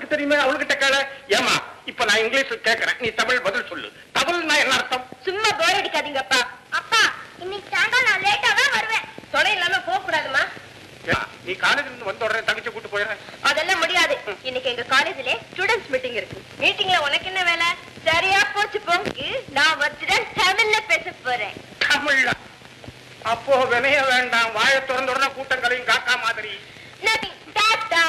அவளுக்கு தெரியுமே அவளுக்கிட்ட கேள ஏமா இப்ப நான் இங்கிலீஷ் கேக்குறேன் நீ தமிழ் பதில் சொல்லு தமிழ்னா என்ன அர்த்தம் சும்மா போர் அடிக்காதீங்கப்பா அப்பா இன்னைக்கு சாயங்காலம் நான் லேட்டா தான் வருவேன் தொலை இல்லாம போக கூடாதுமா ஏம்மா, நீ காலேஜ்ல இருந்து வந்த உடனே தங்கச்சி கூட்டு போயிடுறேன் அதெல்லாம் முடியாது இன்னைக்கு எங்க காலேஜ்ல ஸ்டூடண்ட்ஸ் மீட்டிங் இருக்கு மீட்டிங்ல உனக்கு என்ன வேலை சரியா போச்சு போங்க நான் ஒருத்தர் தமிழ்ல பேச போறேன் தமிழ்ல அப்போ வினைய வேண்டாம் வாயை திறந்த உடனே கூட்டம் கலையும் காக்கா மாதிரி Nothing. டாடா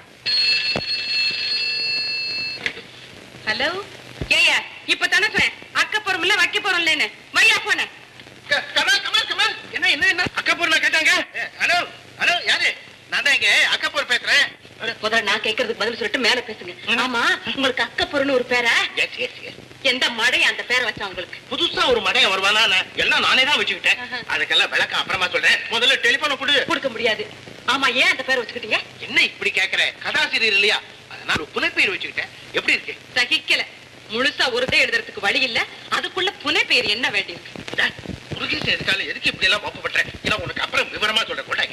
ஹலோ ஏயா இப்ப தானே சொன்னேன் அக்க போறோம் இல்ல வைக்க போறோம் இல்லன்னு வையா போன கமல் கமல் கமல் என்ன என்ன என்ன அக்கப்பூர் நான் கேட்டாங்க ஹலோ ஹலோ யாரு நான் தான் இங்க அக்கப்பூர் பேசுறேன் முதல்ல நான் கேக்குறதுக்கு பதில் சொல்லிட்டு மேல பேசுங்க ஆமா உங்களுக்கு அக்க பொருள்னு ஒரு பேரா எஸ் எஸ் எஸ் எந்த மடைய அந்த பேரை வச்சா உங்களுக்கு புதுசா ஒரு மடையன் வருவானா நான் எல்லாம் நானே தான் வச்சுக்கிட்டேன் ஆஹா. அதுக்கெல்லாம் விளக்கம் அப்புறமா சொல்றேன் முதல்ல டெலிபோனை கொடு கொடுக்க முடியாது ஆமா ஏன் அந்த பேரை வச்சுக்கிட்டீங்க என்ன இப்படி கேக்குற கதாசிரியர் இல்லையா அதனால ஒரு புனைப்பெயர் வச்சுக்கிட்டேன் எப்படி இருக்கு சகிக்கல முழுசா ஒருதே எழுதுறதுக்கு வழி இல்ல அதுக்குள்ள புனை பெயர் என்ன வேண்டியிருக்கு டேய், முருகேசன் எதுக்கால எதுக்கு இப்படி எல்லாம் ஒப்பப்படுறேன் ஏன்னா உனக்கு அப்புறம் விவரமா சொல்றேன் கொண்டாங்க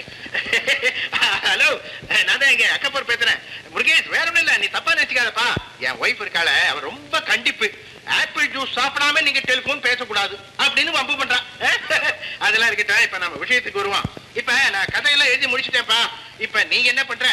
ஹலோ நான் தான் இங்க அக்கப்பூர் பேசுறேன் முருகேஷ் வேற ஒண்ணும் இல்ல நீ தப்பா நினைச்சுக்காதப்பா என் ஒய்ஃப் இருக்காள அவ ரொம்ப கண்டிப்பு ஆப்பிள் ஜூஸ் சாப்பிடாம நீங்க டெலிபோன் பேசக்கூடாது அப்படின்னு வம்பு பண்றான் அதெல்லாம் இருக்கட்டும் இப்ப நம்ம விஷயத்துக்கு வருவோம் இப்ப நான் கதையெல்லாம் எழுதி முடிச்சிட்டேன்ப்பா இப்ப நீங்க என்ன பண்ற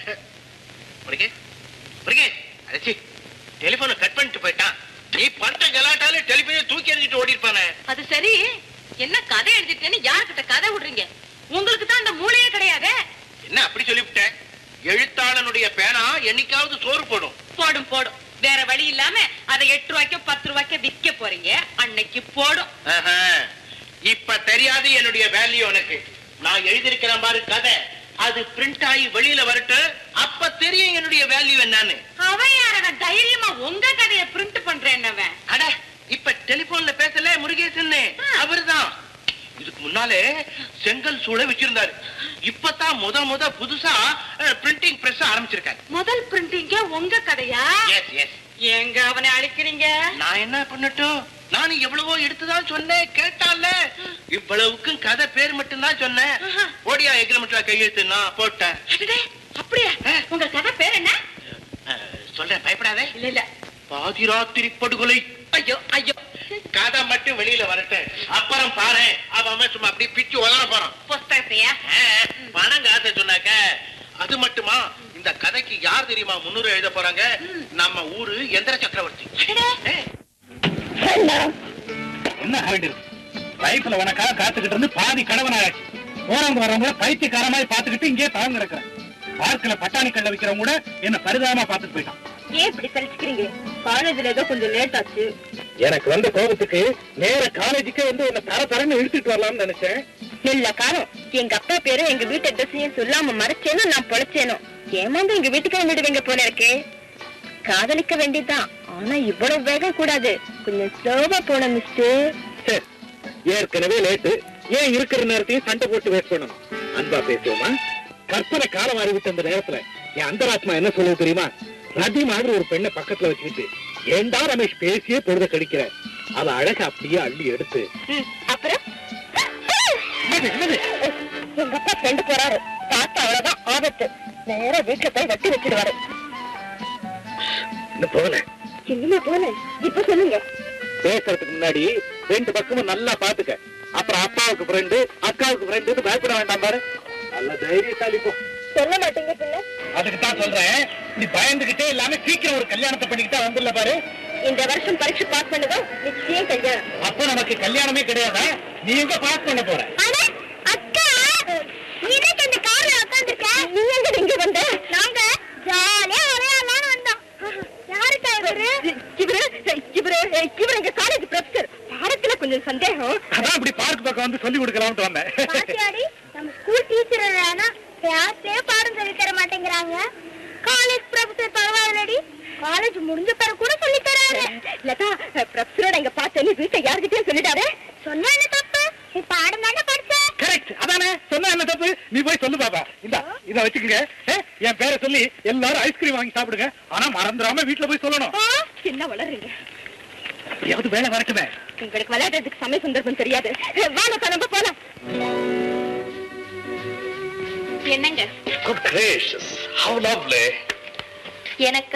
முருகேஷ் முருகேஷ் அடச்சி டெலிபோனை கட் பண்ணிட்டு போயிட்டான் நீ பண்ற கலாட்டால டெலிபோனை தூக்கி எறிஞ்சிட்டு ஓடி இருப்பானே அது சரி என்ன கதை எழுதிட்டேன்னு யார்கிட்ட கதை விடுறீங்க உங்களுக்கு தான் அந்த மூளையே கிடையாதே என்ன அப்படி சொல்லிவிட்டேன் எழுத்தாளனுடைய பேனா என்னைக்காவது சோறு போடும் போடும் போடும் வேற வழி இல்லாம அதை எட்டு ரூபாய்க்கோ பத்து ரூபாய்க்கோ விற்க போறீங்க அன்னைக்கு போடும் ஆஹா. இப்ப தெரியாது என்னுடைய வேல்யூ உனக்கு நான் எழுதியிருக்கிறேன் பாரு கதை அது பிரிண்ட் ஆகி வெளியில வரட்டும் அப்ப தெரியும் என்னுடைய வேல்யூ என்னன்னு அவன் யாரட தைரியமா உங்க கதைய பிரிண்ட் பண்றேன்னவன் அட இப்ப டெலிபோன்ல பேசல முருகேசன் அவர்தான் இதுக்கு முன்னாலே செங்கல் சூளை வச்சிருந்தாரு இப்பதான் முத முத புதுசா பிரிண்டிங் பிரஸ் ஆரம்பிச்சிருக்காரு முதல் பிரிண்டிங்க உங்க கதையா எஸ் எஸ் எங்க அவனை அழிக்கிறீங்க நான் என்ன பண்ணட்டும் நான் எவ்வளவோ எடுத்துதான் சொன்னேன் கேட்டால இவ்வளவுக்கும் கதை பேர் மட்டும்தான் சொன்னேன் ஆஹா. ஓடியா எக்ரிமெண்ட்ல கையெழுத்து நான் போட்டேன் அடடே, அப்படியா ஆ. உங்க கதை பேர் என்ன அஹ், சொல்றேன் பயப்படாதே இல்ல இல்ல பாதிராத்திரி படுகொலை ஐயோ ஐயோ கதை மட்டும் வெளியில வரட்டும் அப்புறம் பாரு அவன் அவன் சும்மா அப்படியே பிச்சு உதற போறான் புஸ்தகத்தையா ஆ, பணம் காசை சொன்னாக்க அது மட்டுமா இந்த கதைக்கு யார் தெரியுமா முன்னூறு எழுத போறாங்க நம்ம ஊரு எந்திர சக்கரவர்த்தி அடடே. ஏ, என்ன ஆகிட்டு லைஃப்ல உனக்காக காத்துக்கிட்டு இருந்து பாதி கடவனாச்சு போறவங்க வரவங்க பைத்தியக்கார மாதிரி பாத்துக்கிட்டு இங்கே தாங்க இருக்கிறேன் பார்க்கல பட்டாணி கல்ல விக்கிறவங்க கூட என்ன பரிதாபமா பாத்துட்டு போயிட்டான் ஏன் இப்படி சலிச்சுக்கிறீங்க காலேஜ்ல ஏதோ கொஞ்சம் லேட் ஆச்சு எனக்கு வந்த கோபத்துக்கு நேர காலேஜுக்கே வந்து என்ன தர தரன்னு இழுத்துட்டு வரலாம்னு நினைச்சேன் இல்ல காலம் எங்க அப்பா பேரு எங்க வீட்டு அட்ரஸையும் சொல்லாம மறைச்சேனோ நான் பொழைச்சேனோ ஏமாந்து எங்க வீட்டுக்கு வந்துடுவீங்க போல இருக்கே காதலிக்க வேண்டியதுதான் ஆனா இவ்வளவு வேகம் கூடாது கொஞ்சம் ஸ்லோவா போன மிஸ்டர் சரி, ஏற்கனவே லேட்டு ஏன் இருக்கிற நேரத்தையும் சண்டை போட்டு வேஸ்ட் பண்ணணும் அன்பா பேசுவோமா கற்பனை காலம் அறிவித்த அந்த நேரத்துல என் அந்தராத்மா என்ன சொல்லுது தெரியுமா ரதி மாதிரி ஒரு பெண்ணை பக்கத்துல வச்சுக்கிட்டு ஏண்டா ரமேஷ் பேசியே பொழுத கடிக்கிற அவ அழக அப்படியே அள்ளி எடுத்து அப்புறம் எங்க அப்பா ஃப்ரெண்டு போறாரு பார்த்தா அவ்வளவுதான் ஆபத்து நேரா வீட்டுல போய் வட்டி வச்சிடுவாரு இன்னும் போகல இனிமே போல இப்ப சொல்லுங்க பேசுறதுக்கு முன்னாடி ரெண்டு பக்கமும் நல்லா பாத்துக்க அப்புறம் அப்பாவுக்கு ஃப்ரெண்டு அக்காவுக்கு ஃப்ரெண்டு பயப்பட வேண்டாம் பாரு நல்ல தைரியசாலி போ சொல்ல மாட்டீங்க பின்ன அதுக்கு தான் சொல்றேன் நீ பயந்துகிட்டே இல்லாம சீக்கிரம் ஒரு கல்யாணத்தை பண்ணிக்கிட்டா வந்துடல பாரு இந்த வருஷம் பரீட்சை பாஸ் பண்ணதும் நிச்சயம் கல்யாணம் அப்போ நமக்கு கல்யாணமே கிடையாதா நீ எங்க பாஸ் பண்ண போற அட, அக்கா இன்னைக்கு இந்த கார்ல உட்கார்ந்திருக்க நீ எங்க இங்க வந்த நாங்க ஜாலியா விளையாடலாம்னு வந்தோம் யாருக்கா இவரு இவரு இவரு இவரு எங்க காலேஜ் ப்ரொஃபசர் பாடத்துல கொஞ்சம் சந்தேகம் அதான் இப்படி பார்க் பக்கம் வந்து சொல்லி கொடுக்கலாம்னு வந்தேன் பாத்தியாடி நம்ம ஸ்கூல் டீச்சர் இல்லைனா கிளாஸ்லயே பாடம் சொல்லி தர மாட்டேங்கிறாங்க காலேஜ் ப்ரொஃபசர் பரவாயில்லடி காலேஜ் முடிஞ்ச பிறகு கூட சொல்லி தராரு லதா ப்ரொஃபசரோட எங்க பார்த்தேன்னு வீட்டை யார்கிட்டயும் சொல்லிட்டாரு சொன்னா என்ன தப்பு நீ பாடம் தானே படிச்ச கரெக்ட் அதானே சொன்னா என்ன தப்பு நீ போய் சொல்லு பாப்பா இந்த இத வச்சுக்கங்க ஏ, என் பேரை சொல்லி எல்லாரும் ஐஸ்கிரீம் வாங்கி சாப்பிடுங்க ஆனா மறந்துடாம வீட்டுல போய் சொல்லணும் ஆ, என்ன வளர்றீங்க எப்படியாவது வேலை வரட்டுமே உங்களுக்கு விளையாடுறதுக்கு சமய சந்தர்ப்பம் தெரியாது வாங்க நம்ம போலாம் என்னங்க Good gracious, how lovely. எனக்கு